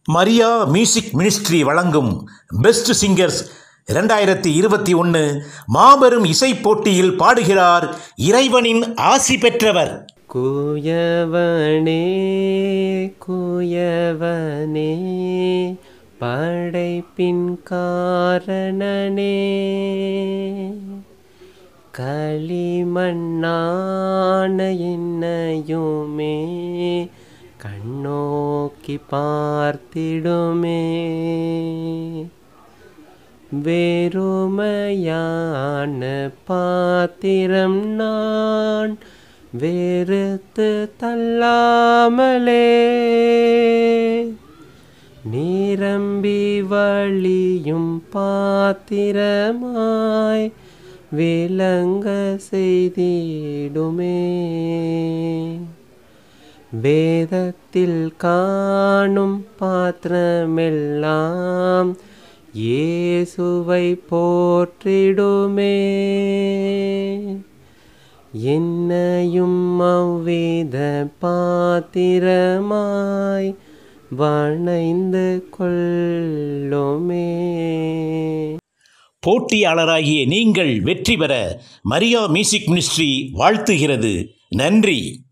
Maria music ministry வழங்கும் best singers இரண்டாயிரத்தி இருபத்தி ஒன்று மாபெரும் இசைப் போட்டியில் பாடுகிறார் இறைவனின் ஆசி பெற்றவர் குயவனே குயவனே படைப்பின் காரணனே களிமண்ணான என்னையுமே கண்ணோக்கி பார்த்திடுமே வெறுமையான பாத்திரம் நான் வெறுத்து தள்ளாமலே நிரம்பி வழியும் பாத்திரமாய் விளங்க செய்திடுமே வேதத்தில் காணும் பாத்திரமெல்லாம் இயேசுவை போற்றிடுமே என்னையும் அவ்வித பாத்திரமாய் வணைந்து கொள்ளுமே போட்டியாளராகிய நீங்கள் வெற்றி பெற மரியா மியூசிக் மினிஸ்ட்ரி வாழ்த்துகிறது நன்றி